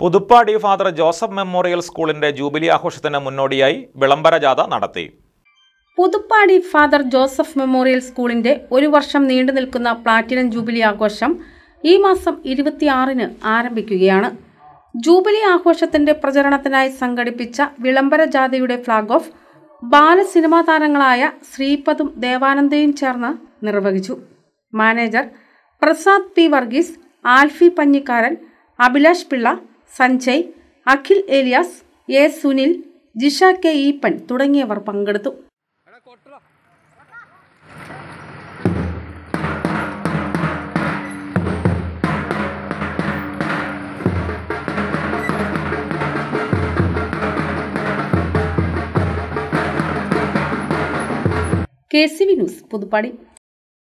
Puthuppadi father Joseph memorial സ്കൂളിന്റെ jubilee ആഘോഷത്തിന് മുന്നോടിയായി വിളംബര ജാഥ നടത്തി പുതുപ്പാടി ഫാദർ ജോസഫ് മെമ്മോറിയൽ സ്കൂളിന്റെ ഒരു വർഷം നീണ്ടു നിൽക്കുന്ന പ്ലാറ്റിനം ജൂബിലി ആഘോഷം ഈ മാസം ഇരുപത്തിയാറിന് ആരംഭിക്കുകയാണ് ജൂബിലി ആഘോഷത്തിന്റെ പ്രചരണത്തിനായി സംഘടിപ്പിച്ച വിളംബര ജാഥയുടെ ഫ്ളാഗ് ഓഫ് ബാലസിനിമാ താരങ്ങളായ ശ്രീപദും ദേവാനന്ദയും ചേർന്ന് നിർവഹിച്ചു manager Prasad P Varghese Alfy Panjikkaran Abhilash Pillai Sanjay Akhil Elias A Sunil Jisha K Eappen തുടങ്ങിയവർ പങ്കെടുത്തു K C V news Puthuppadi